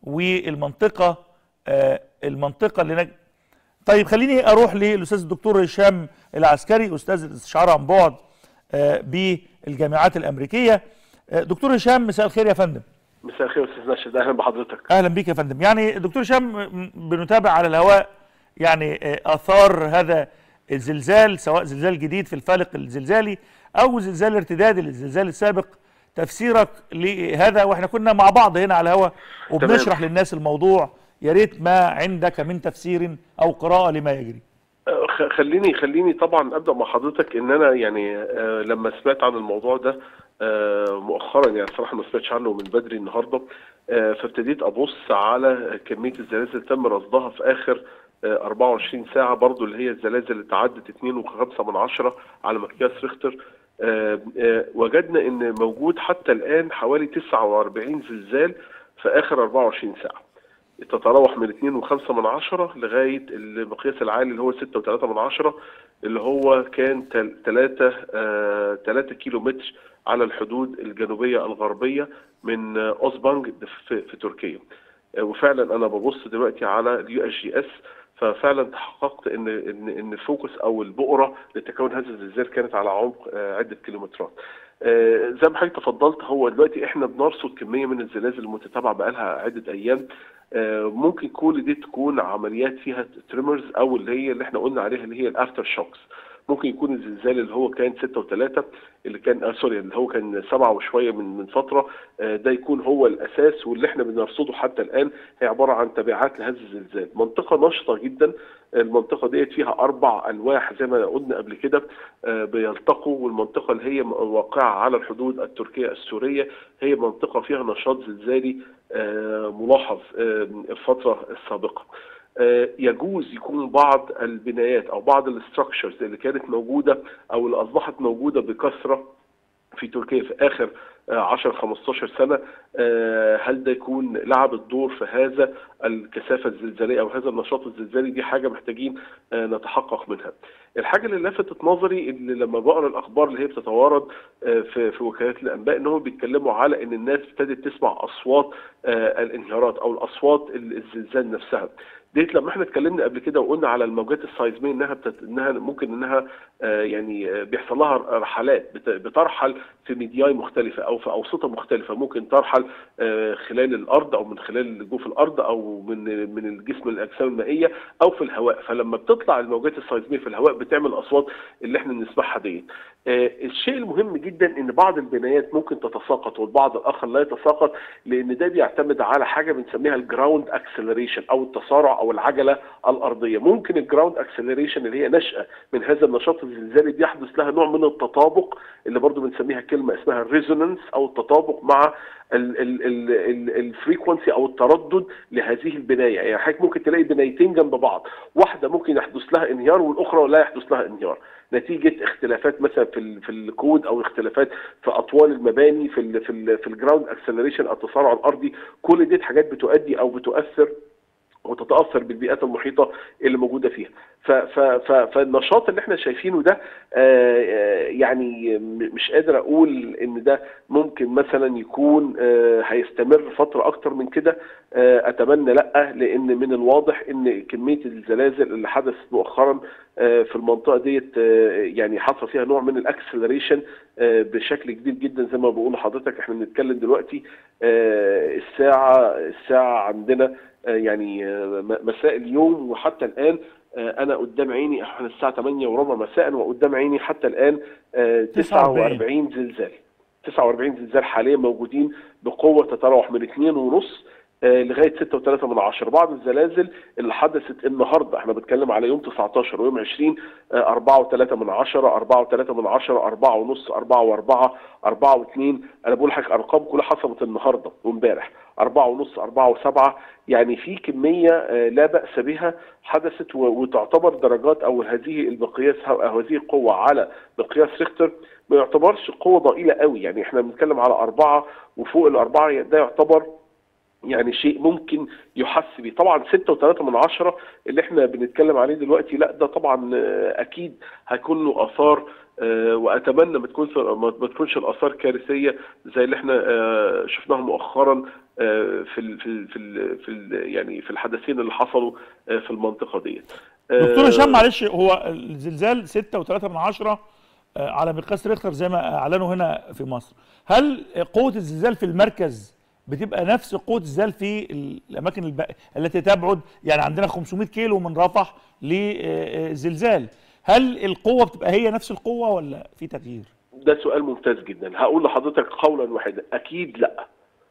والمنطقه آه، المنطقه اللي نج... طيب خليني اروح للاستاذ الدكتور هشام العسكري استاذ الاستشعار عن بعد آه، بالجامعات الامريكيه آه، دكتور هشام مساء الخير يا فندم مساء الخير استاذ ناشد اهلا بحضرتك اهلا بيك يا فندم يعني دكتور هشام م- بنتابع على الهواء يعني آه، اثار هذا الزلزال سواء زلزال جديد في الفالق الزلزالي او زلزال ارتدادي للزلزال السابق تفسيرك لهذا واحنا كنا مع بعض هنا على الهواء وبنشرح للناس الموضوع يا ريت ما عندك من تفسير او قراءه لما يجري آه، خ- خليني خليني طبعا ابدا مع حضرتك ان انا يعني آه، لما سمعت عن الموضوع ده آه، مؤخرا يعني صراحه ما سمعتش عنه من بدري النهارده آه، فابتديت ابص على كميه الزلازل اللي تم رصدها في اخر آه، 24 ساعه برضو اللي هي الزلازل اللي تعدت 2.5 من عشرة على مقياس ريختر آه، آه، وجدنا ان موجود حتى الان حوالي 49 زلزال في اخر 24 ساعه تتراوح من 2.5 من عشرة لغاية المقياس العالي اللي هو 6.3 من عشرة اللي هو كان 3 3 كيلو متر على الحدود الجنوبية الغربية من آه، أوزبانج في, في تركيا آه، وفعلا أنا ببص دلوقتي على اليو اس جي اس ففعلا تحققت ان ان ان الفوكس او البؤره لتكون هذا الزلزال كانت على عمق آه، عده كيلومترات. آه، زي ما حضرتك تفضلت هو دلوقتي احنا بنرصد كميه من الزلازل المتتابعه بقالها عده ايام آه، ممكن كل دي تكون عمليات فيها تريمرز او اللي هي اللي احنا قلنا عليها اللي هي الافتر شوكس ممكن يكون الزلزال اللي هو كان 6 و3 اللي كان آه سوري اللي هو كان 7 وشويه من من فتره آه ده يكون هو الاساس واللي احنا بنرصده حتى الان هي عباره عن تبعات لهذا الزلزال منطقه نشطه جدا المنطقه ديت فيها اربع الواح زي ما قلنا قبل كده آه بيلتقوا والمنطقه اللي هي واقعه على الحدود التركيه السوريه هي منطقه فيها نشاط زلزالي آه ملاحظ آه الفتره السابقه آه، يجوز يكون بعض البنايات او بعض الاستراكشرز اللي كانت موجوده او اللي اصبحت موجوده بكثره في تركيا في اخر آه، 10 15 سنه آه، هل ده يكون لعب الدور في هذا الكثافه الزلزاليه او هذا النشاط الزلزالي دي حاجه محتاجين آه، نتحقق منها. الحاجه اللي لفتت نظري ان لما بقرا الاخبار اللي هي بتتوارد آه، في في وكالات الانباء ان هم بيتكلموا على ان الناس ابتدت تسمع اصوات آه، الانهيارات او الاصوات الزلزال نفسها. ديت لما احنا اتكلمنا قبل كده وقلنا على الموجات السايزميه انها بتت... انها ممكن انها آه يعني آه بيحصل لها رحلات بت... بترحل في ميدياي مختلفه او في اوسطه مختلفه ممكن ترحل آه خلال الارض او من خلال جوف الارض او من من الجسم الاجسام المائيه او في الهواء فلما بتطلع الموجات السايزميه في الهواء بتعمل اصوات اللي احنا بنسمعها ديت آه الشيء المهم جدا ان بعض البنايات ممكن تتساقط والبعض الاخر لا يتساقط لان ده بيعتمد على حاجه بنسميها الجراوند اكسلريشن او التسارع او العجله الارضيه ممكن الجراوند اكسلريشن اللي هي نشاه من هذا النشاط الزلزالي بيحدث لها نوع من التطابق اللي برضو بنسميها كلمه اسمها الريزونانس او التطابق مع الفريكونسي او التردد لهذه البنايه يعني حضرتك ممكن تلاقي بنايتين جنب بعض واحده ممكن يحدث لها انهيار والاخرى لا يحدث لها انهيار نتيجه اختلافات مثلا في ال في الكود او اختلافات في اطوال المباني في ال في ال في الجراوند اكسلريشن التسارع الارضي كل دي حاجات بتؤدي او بتؤثر وتتاثر بالبيئات المحيطه اللي موجوده فيها ف ف ف فالنشاط اللي احنا شايفينه ده آه يعني مش قادر اقول ان ده ممكن مثلا يكون آه هيستمر فتره اكتر من كده آه اتمنى لا لان من الواضح ان كميه الزلازل اللي حدثت مؤخرا في المنطقه ديت يعني حصل فيها نوع من الاكسلريشن بشكل كبير جدا زي ما بقول لحضرتك احنا بنتكلم دلوقتي الساعه الساعه عندنا يعني مساء اليوم وحتى الان انا قدام عيني احنا الساعه 8 وربع مساء وقدام عيني حتى الان 49 زلزال 49 زلزال حاليا موجودين بقوه تتراوح من 2 ونص لغايه 6.3 من عشرة بعض الزلازل اللي حدثت النهارده احنا بنتكلم على يوم 19 ويوم 20 4.3 من عشرة 4.3 من عشرة 4 ونص 4 و4 4 و2 انا بقول لحضرتك ارقام كلها حصلت النهارده وامبارح 4 ونص 4 و7 يعني في كميه لا باس بها حدثت وتعتبر درجات او هذه المقياس او هذه القوه على مقياس ريختر ما يعتبرش قوه ضئيله قوي يعني احنا بنتكلم على أربعة وفوق الأربعة ده يعتبر يعني شيء ممكن يحس بيه طبعا 6.3 من عشرة اللي احنا بنتكلم عليه دلوقتي لا ده طبعا آه، اكيد هيكون له اثار آه، واتمنى ما تكون ما تكونش الاثار كارثيه زي اللي احنا آه، شفناها مؤخرا آه، في ال في ال في ال في ال يعني في الحدثين اللي حصلوا آه، في المنطقه ديت دكتور آه، هشام معلش هو الزلزال 6.3 من عشرة آه، على مقياس ريختر زي ما اعلنوا هنا في مصر هل قوة الزلزال في المركز بتبقى نفس قوة الزلزال في الأماكن الب... التي تبعد يعني عندنا 500 كيلو من رفح لزلزال هل القوة بتبقى هي نفس القوة ولا في تغيير؟ ده سؤال ممتاز جدا هقول لحضرتك قولا واحدا اكيد لا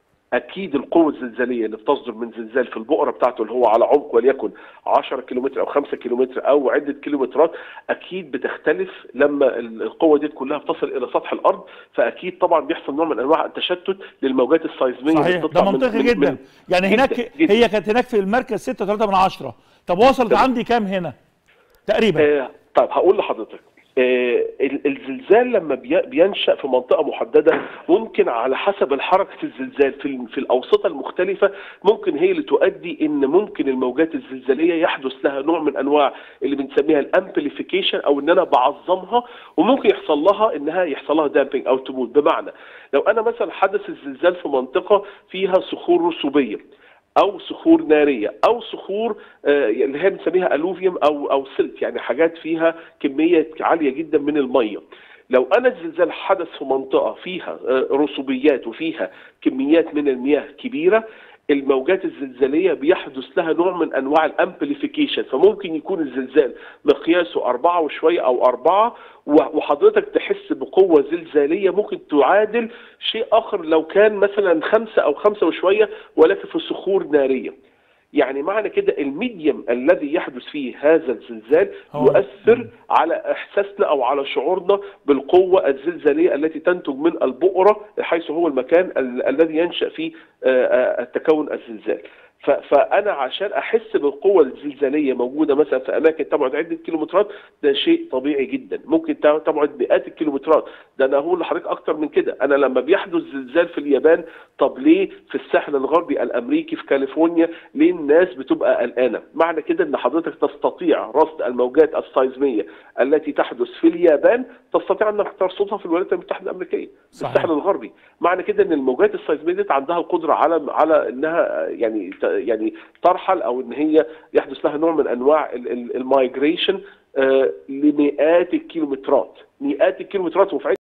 اكيد القوه الزلزاليه اللي بتصدر من زلزال في البؤره بتاعته اللي هو على عمق وليكن 10 كيلومتر او 5 كيلومتر او عده كيلومترات اكيد بتختلف لما ال- القوه دي كلها بتصل الى سطح الارض فاكيد طبعا بيحصل نوع من انواع التشتت للموجات السيزميه اللي صحيح بتطلع ده من- منطقي من- جدا من- يعني جداً، هناك جداً. هي كانت هناك في المركز 6.3 من عشرة طب وصلت تمام. عندي كام هنا؟ تقريبا آه طيب هقول لحضرتك آه ال- الزلزال لما بي- بينشأ في منطقة محددة ممكن على حسب الحركة الزلزال في ال- في الأوسطة المختلفة ممكن هي اللي تؤدي إن ممكن الموجات الزلزالية يحدث لها نوع من أنواع اللي بنسميها الامبليفيكيشن أو إن أنا بعظمها وممكن يحصل لها إنها يحصل لها دامبنج أو تموت بمعنى لو أنا مثلا حدث الزلزال في منطقة فيها صخور رسوبية او صخور ناريه او صخور آه، اللي هي بنسميها الوفيوم او او سلت يعني حاجات فيها كميه عاليه جدا من الميه لو انا الزلزال حدث في منطقه فيها آه، رسوبيات وفيها كميات من المياه كبيره الموجات الزلزاليه بيحدث لها نوع من انواع الامبليفيكيشن فممكن يكون الزلزال مقياسه أربعة وشويه او أربعة و- وحضرتك تحس بقوه زلزاليه ممكن تعادل شيء اخر لو كان مثلا خمسه او خمسه وشويه ولكن في صخور ناريه يعني معنى كده الميديم الذي يحدث فيه هذا الزلزال هو- يؤثر على احساسنا او على شعورنا بالقوه الزلزاليه التي تنتج من البؤره حيث هو المكان ال- الذي ينشا فيه آه، آه، تكون الزلزال ف- فانا عشان احس بالقوه الزلزاليه موجوده مثلا في اماكن تبعد عده كيلومترات ده شيء طبيعي جدا ممكن تع- تبعد مئات الكيلومترات ده انا هقول لحضرتك اكتر من كده انا لما بيحدث زلزال في اليابان طب ليه في الساحل الغربي الامريكي في كاليفورنيا ليه الناس بتبقى قلقانه معنى كده ان حضرتك تستطيع رصد الموجات السيزميه التي تحدث في اليابان تستطيع انك ترصدها في الولايات المتحده الامريكيه في صحيح. الساحل الغربي معنى كده ان الموجات السيزميه دي عندها القدره على على انها يعني ت- يعني ترحل او ان هي يحدث لها نوع من انواع المايجريشن لمئات الكيلومترات مئات الكيلومترات وفي